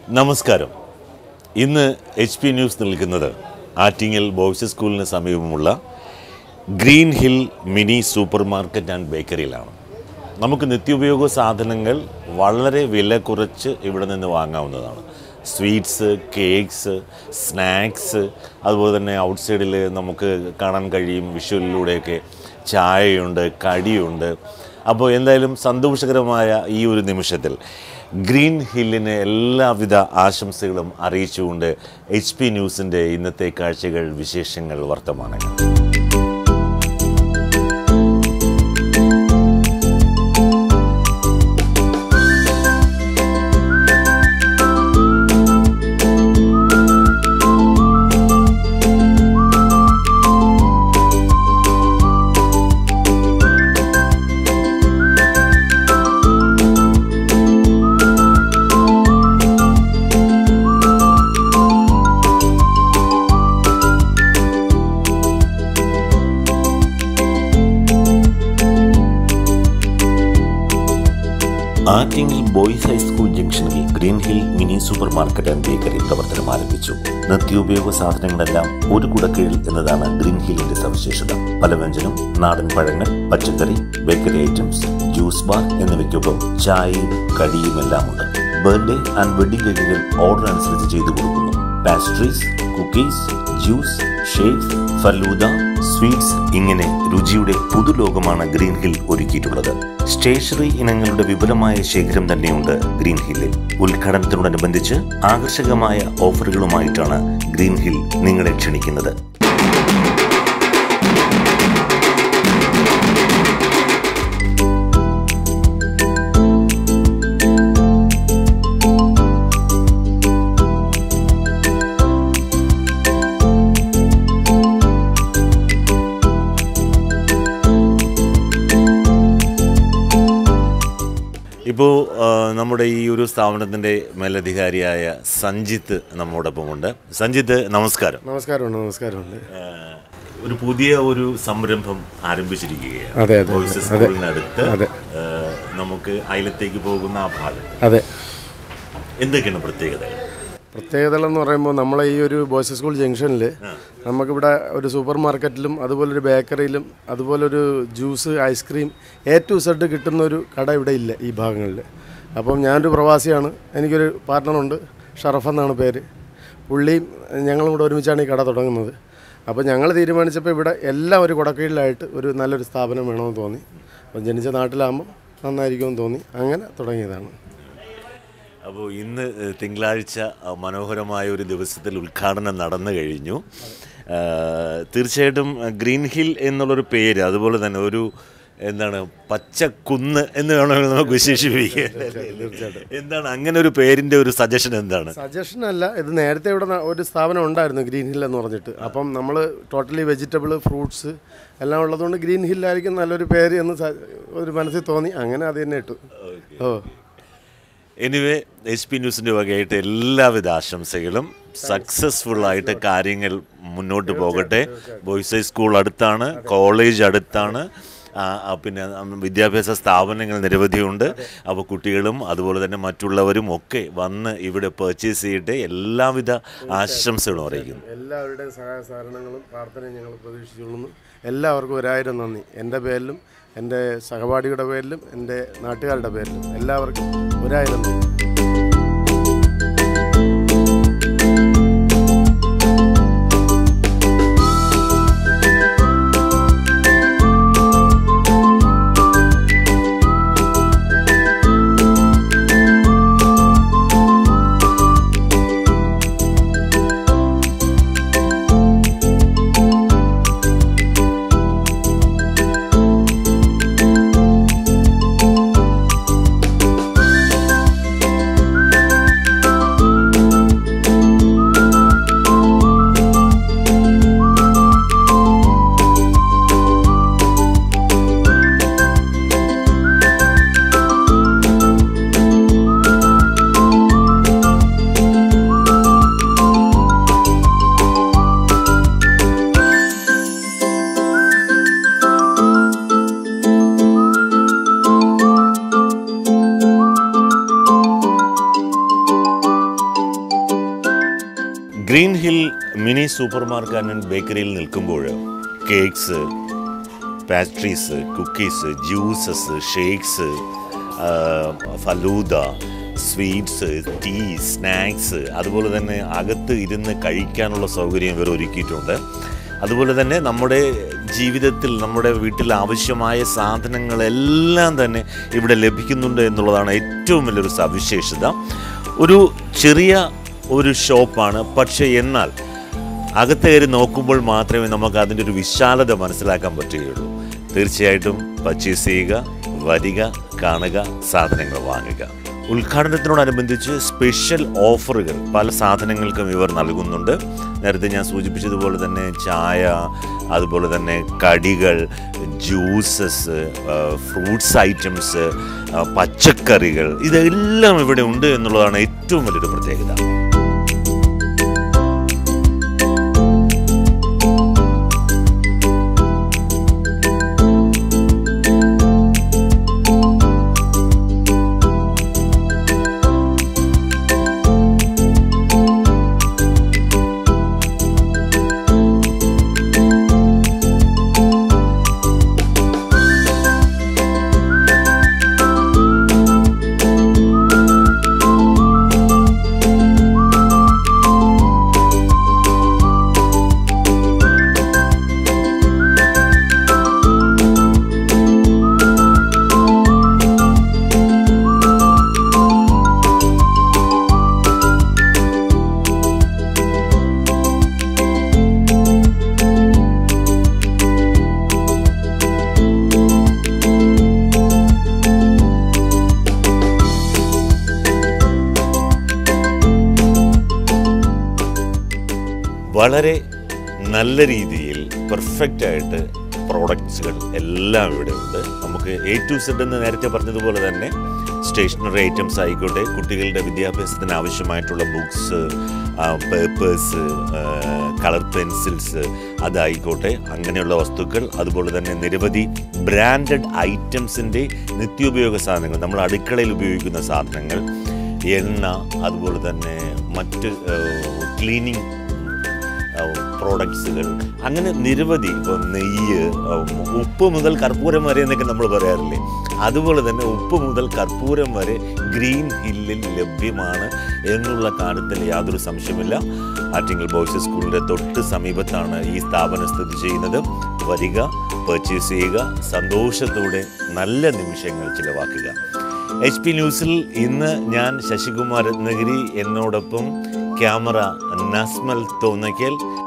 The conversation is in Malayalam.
നമസ്കാരം ഇന്ന് എച്ച് പി ന്യൂസ് നിൽക്കുന്നത് ആറ്റിങ്ങൽ ബോയ്സ് സ്കൂളിന് സമീപമുള്ള green hill mini super market and ബേക്കറിയിലാണ് നമുക്ക് നിത്യോപയോഗ സാധനങ്ങൾ വളരെ വില കുറച്ച് ഇവിടെ നിന്ന് വാങ്ങാവുന്നതാണ് സ്വീറ്റ്സ് കേക്ക്സ് സ്നാക്സ് അതുപോലെ തന്നെ ഔട്ട്സൈഡിൽ നമുക്ക് കാണാൻ കഴിയും വിഷ്വലിലൂടെയൊക്കെ ചായയുണ്ട് കടിയുണ്ട് അപ്പോൾ എന്തായാലും സന്തോഷകരമായ ഈ ഒരു നിമിഷത്തിൽ ഗ്രീൻ ഹില്ലിന് എല്ലാവിധ ആശംസകളും അറിയിച്ചുകൊണ്ട് എച്ച് പി ന്യൂസിൻ്റെ ഇന്നത്തെ കാഴ്ചകൾ വിശേഷങ്ങൾ വർത്തമാനങ്ങൾ ആറ്റിങ്ങൽ ബോയ്സ് ഹൈസ്കൂൾ school green hill mini super market and bakery പ്രവർത്തനം ആരംഭിച്ചു നിത്യോപയോഗ സാധനങ്ങളെല്ലാം ഒരു കുടക്കീഴിൽ എന്നതാണ് ഗ്രീൻ ഹില്ലിന്റെ സവിശേഷത പലവ്യഞ്ജനം നാടൻ പഴങ്ങൾ പച്ചക്കറി ബേക്കറി ഐറ്റംസ് ജ്യൂസ് ബാർ എന്നിവയ്ക്കൊപ്പം ചായയും കടിയും എല്ലാം ഉണ്ട് ബർത്ത്ഡേ ആൻഡ് വെഡിംഗ് കേക്കുകൾ ഓർഡർ അനുസരിച്ച് ചെയ്തു കൊടുക്കുന്നു pastries cookies juice shakes falooda sweets ഇങ്ങനെ രുചിയുടെ പുതുലോകമാണ് ഗ്രീൻ ഹിൽ ഒരുക്കിയിട്ടുള്ളത് സ്റ്റേഷനറി ഇനങ്ങളുടെ വിപുലമായ ശേഖരം തന്നെയുണ്ട് ഗ്രീൻ ഹില്ലിൽ ഉദ്ഘാടനത്തിനോടനുബന്ധിച്ച് ആകർഷകമായ ഓഫറുകളുമായിട്ടാണ് ഗ്രീൻ ഹിൽ നിങ്ങളെ ക്ഷണിക്കുന്നത് ഇപ്പോൾ നമ്മുടെ ഈ ഒരു സ്ഥാപനത്തിൻ്റെ മേലധികാരിയായ സഞ്ജിത്ത് നമ്മോടൊപ്പമുണ്ട് സഞ്ജിത്ത് നമസ്കാരം നമസ്കാരമുണ്ട് നമസ്കാരമുണ്ട് ആ, ഒരു പുതിയ ഒരു സംരംഭം ആരംഭിച്ചിരിക്കുകയാണ് അതെ, അതെ, ബോയ്സ് അതെ. സ്കൂളിനടുത്ത് അതെ. ആ, നമുക്ക് അയലത്തേക്ക് പോകുന്ന ആ ഭാഗം അതെ എന്തൊക്കെയാണ് പ്രത്യേകത പ്രത്യേകതകൾ എന്ന് പറയുമ്പോൾ നമ്മളെ ഈ ഒരു ബോയ്സ് സ്കൂൾ ജംഗ്ഷനിൽ നമുക്കിവിടെ ഒരു സൂപ്പർ മാർക്കറ്റിലും അതുപോലെ ഒരു ബേക്കറിയിലും അതുപോലെ ഒരു juice ice cream A to Z കിട്ടുന്ന ഒരു കട ഇവിടെ ഇല്ല ഈ ഭാഗങ്ങളിൽ അപ്പം ഞാനൊരു പ്രവാസിയാണ് എനിക്കൊരു പാർട്ട്ണറുണ്ട് ഷറഫ് എന്നാണ് പേര് പുള്ളിയും ഞങ്ങളും കൂടെ ഒരുമിച്ചാണ് ഈ കട തുടങ്ങുന്നത് അപ്പോൾ ഞങ്ങൾ തീരുമാനിച്ചപ്പോൾ ഇവിടെ എല്ലാം ഒരു കുടക്കീഴിലായിട്ട് ഒരു നല്ലൊരു സ്ഥാപനം വേണമെന്ന് തോന്നി അപ്പം ജനിച്ച നാട്ടിലാകുമ്പോൾ നന്നായിരിക്കുമെന്ന് തോന്നി അങ്ങനെ തുടങ്ങിയതാണ് അപ്പോൾ ഇന്ന് ഏഹ്, തിങ്കളാഴ്ച ആ, മനോഹരമായ ഒരു ദിവസത്തിൽ ഉദ്ഘാടനം നടന്നു കഴിഞ്ഞു ആ, തീർച്ചയായിട്ടും ആ, ഗ്രീൻ ഹിൽ എന്നുള്ളൊരു പേര് അതുപോലെ തന്നെ ഒരു എന്താണ് പച്ചക്കുന്ന് എന്ന് വേണമെങ്കിൽ നമുക്ക് വിശേഷിപ്പിക്കാം എന്താണ് അങ്ങനെ ഒരു പേരിൻ്റെ ഒരു സജഷൻ എന്താണ് സജഷൻ അല്ല ഇത് നേരത്തെ ഇവിടെ ന- ഒരു സ്ഥാപനം ഉണ്ടായിരുന്നു ഗ്രീൻ ഹിൽ എന്ന് പറഞ്ഞിട്ട് അപ്പം നമ്മൾ ടോട്ടലി വെജിറ്റബിൾ ഫ്രൂട്ട്സ് എല്ലാം ഉള്ളതുകൊണ്ട് ഗ്രീൻ ഹില്ലായിരിക്കും നല്ലൊരു പേര് എന്ന് സ- ഒരു മനസ്സിൽ തോന്നി അങ്ങനെ അത് തന്നെ ഇട്ടു ഓ എനിവേ എച്ച് പി ന്യൂസിൻ്റെ വകയായിട്ട് എല്ലാവിധ ആശംസകളും സക്സസ്ഫുൾ ആയിട്ട് കാര്യങ്ങൾ മുന്നോട്ട് പോകട്ടെ ബോയ്സ് ഹൈ സ്കൂൾ അടുത്താണ് കോളേജ് അടുത്താണ് ആ, ആ, പിന്നെ ഉം, വിദ്യാഭ്യാസ സ്ഥാപനങ്ങൾ നിരവധിയുണ്ട് അപ്പോൾ കുട്ടികളും അതുപോലെ തന്നെ മറ്റുള്ളവരും ഒക്കെ വന്ന് ഇവിടെ പർച്ചേസ് ചെയ്യട്ടെ എല്ലാവിധ ആശംസകളും അറിയിക്കുന്നു എല്ലാവരുടെയും സഹായ സഹകരണങ്ങളും പ്രാർത്ഥനയും ഞങ്ങൾ പ്രതീക്ഷിച്ചുകൊള്ളുന്നു എല്ലാവർക്കും ഒരായിരം നന്ദി എൻ്റെ പേരിലും എൻ്റെ സഹപാഠിയുടെ പേരിലും എൻ്റെ നാട്ടുകാരുടെ പേരിലും എല്ലാവർക്കും ഒരായിരം നന്ദി green hill mini super market and ബേക്കറിയിൽ നിൽക്കുമ്പോൾ cakes pastries cookies juices shakes falooda sweets tea snacks അതുപോലെ തന്നെ അകത്ത് ഇരുന്ന് കഴിക്കാനുള്ള സൗകര്യം ഇവർ ഒരുക്കിയിട്ടുണ്ട് അതുപോലെ തന്നെ നമ്മുടെ ജീവിതത്തിൽ നമ്മുടെ വീട്ടിൽ ആവശ്യമായ സാധനങ്ങളെല്ലാം തന്നെ ഇവിടെ ലഭിക്കുന്നുണ്ട് എന്നുള്ളതാണ് ഏറ്റവും വലിയൊരു സവിശേഷത ഒരു ചെറിയ ഒരു ഷോപ്പാണ് പക്ഷേ എന്നാൽ അകത്ത് കയറി നോക്കുമ്പോൾ മാത്രമേ നമുക്ക് അതിൻ്റെ ഒരു വിശാലത മനസ്സിലാക്കാൻ പറ്റുകയുള്ളൂ തീർച്ചയായിട്ടും പർച്ചേസ് ചെയ്യുക വരിക കാണുക സാധനങ്ങൾ വാങ്ങുക ഉദ്ഘാടനത്തിനോടനുബന്ധിച്ച് സ്പെഷ്യൽ ഓഫറുകൾ പല സാധനങ്ങൾക്കും ഇവർ നൽകുന്നുണ്ട് നേരത്തെ ഞാൻ സൂചിപ്പിച്ചതുപോലെ തന്നെ ചായ അതുപോലെ തന്നെ കടികൾ ജ്യൂസസ് ഫ്രൂട്ട്സ് ഐറ്റംസ് പച്ചക്കറികൾ ഇതെല്ലാം ഇവിടെ ഉണ്ട് എന്നുള്ളതാണ് ഏറ്റവും വലിയൊരു പ്രത്യേകത വളരെ നല്ല രീതിയിൽ പെർഫെക്റ്റ് ആയിട്ട് പ്രോഡക്ട്സുകൾ എല്ലാം ഇവിടെ ഉണ്ട് നമുക്ക് എ ടു സെഡ് എന്ന് നേരത്തെ പറഞ്ഞതുപോലെ തന്നെ സ്റ്റേഷനറി ഐറ്റംസ് ആയിക്കോട്ടെ കുട്ടികളുടെ വിദ്യാഭ്യാസത്തിന് ആവശ്യമായിട്ടുള്ള ബുക്സ് പേപ്പേഴ്സ് കളർ പെൻസിൽസ് അതായിക്കോട്ടെ അങ്ങനെയുള്ള വസ്തുക്കൾ അതുപോലെ തന്നെ നിരവധി ബ്രാൻഡഡ് ഐറ്റംസിൻ്റെ നിത്യോപയോഗ സാധനങ്ങൾ നമ്മൾ അടുക്കളയിൽ ഉപയോഗിക്കുന്ന സാധനങ്ങൾ എണ്ണ അതുപോലെ തന്നെ മറ്റ് ക്ലീനിങ് പ്രോഡക്ട്സുകൾ അങ്ങനെ നിരവധി ഇപ്പോൾ നെയ്യ് ഉം, ഉപ്പ് മുതൽ കർപ്പൂരം വരെ എന്നൊക്കെ നമ്മൾ പറയാറില്ലേ അതുപോലെ തന്നെ ഉപ്പ് മുതൽ കർപ്പൂരം വരെ ഗ്രീൻ ഹില്ലിൽ ലഭ്യമാണ് എന്നുള്ള കാര്യത്തിൽ യാതൊരു സംശയമില്ല ആറ്റിങ്ങൽ ബോയ്സ് സ്കൂളിൻ്റെ തൊട്ട് സമീപത്താണ് ഈ സ്ഥാപനം സ്ഥിതി ചെയ്യുന്നത് വരിക പർച്ചേസ് ചെയ്യുക സന്തോഷത്തോടെ നല്ല നിമിഷങ്ങൾ ചിലവാക്കുക എച്ച് പി ന്യൂസിൽ ഇന്ന് ഞാൻ ശശികുമാർ രത്നഗിരി എന്നോടൊപ്പം ക്യാമറ നസ്മൽ തോന്നയ്ക്കൽ